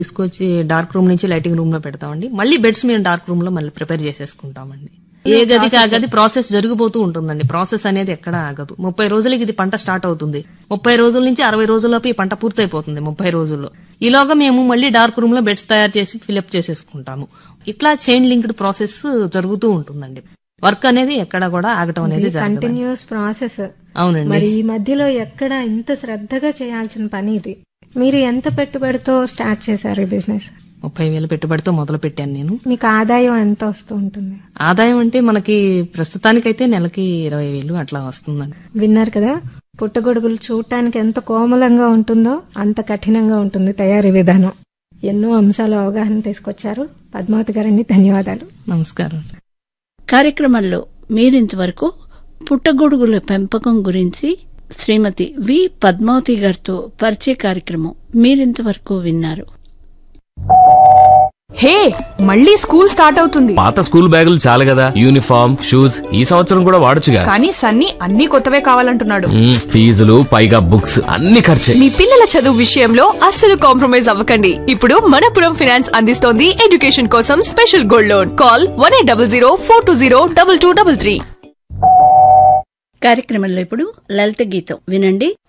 తీసుకొచ్చి dark room నుంచి lighting room లో పెడతామండి మళ్ళీ బెడ్స్ మేము డార్క్ రూమ్ లో మళ్ళీ ప్రిపేర్ చేసేసుకుంటామండి ఏ గదికి ఆ గది ప్రాసెస్ జరిగిపోతూ ఉంటుందండి ప్రాసెస్ అనేది ఎక్కడ ఆగదు ముప్పై రోజులకి ఇది పంట స్టార్ట్ అవుతుంది ముప్పై రోజుల నుంచి అరవై రోజుల్లోపు ఈ పంట పూర్తయిపోతుంది ముప్పై రోజుల్లో ఈలోగా మేము మళ్ళీ డార్క్ రూమ్ లో బెడ్స్ తయారు చేసి ఫిలప్ చేసేసుకుంటాము ఇట్లా చైన్ లింక్డ్ ప్రాసెస్ జరుగుతూ ఉంటుందండి వర్క్ అనేది ఎక్కడ కూడా ఆగటం అనేది జరగదు కంటిన్యూస్ ప్రాసెస్ అవునండి మరి ఈ మధ్యలో ఎక్కడ ఇంత శ్రద్ధగా చేయాల్సిన పని ఇది మీరు ఎంత పెట్టుబడితో స్టార్ట్ చేశారు ఈ బిజినెస్ ముప్పై వేలు పెట్టుబడితో మొదలు పెట్టాను నేను మీకు ఆదాయం ఎంత వస్తూ ఉంటుంది ఆదాయం అంటే మనకి ప్రస్తుతానికైతే నెలకి ఇరవై వేలు అట్లా వస్తుందండి విన్నారు కదా పుట్టగొడుగులు చూడటానికి ఎంత కోమలంగా ఉంటుందో అంత కఠినంగా ఉంటుంది తయారీ విధానం ఎన్నో అంశాలు అవగాహన తీసుకొచ్చారు పద్మావతి గారండి ధన్యవాదాలు నమస్కారం కార్యక్రమంలో మీరింతవరకు పుట్టగొడుగుల పెంపకం గురించి శ్రీమతి వి పద్మావతి గారితో పరిచయ కార్యక్రమం మీరింతవరకు విన్నారు హే మళ్ళీ స్కూల్ స్టార్ట్ అవుతుంది పాత స్కూల్ బ్యాగులు చాలు కదా యూనిఫామ్ షూస్ ఈ సంవత్సరం కూడా వాడొచ్చుగా కానీ సన్నీ అన్ని కొత్తవే కావాలంటున్నాడు మ్మ్, ఫీజులు పైగా బుక్స్ అన్ని ఖర్చే మీ పిల్లల చదువు విషయంలో అస్సలు కాంప్రమైజ్ అవ్వకండి ఇప్పుడు మనపురం ఫినాన్స్ అందిస్తోంది ఎడ్యుకేషన్ కోసం special gold loan call one eight double zero four two zero double two double three కార్యక్రమంలో ఇప్పుడు లలిత గీతం వినండి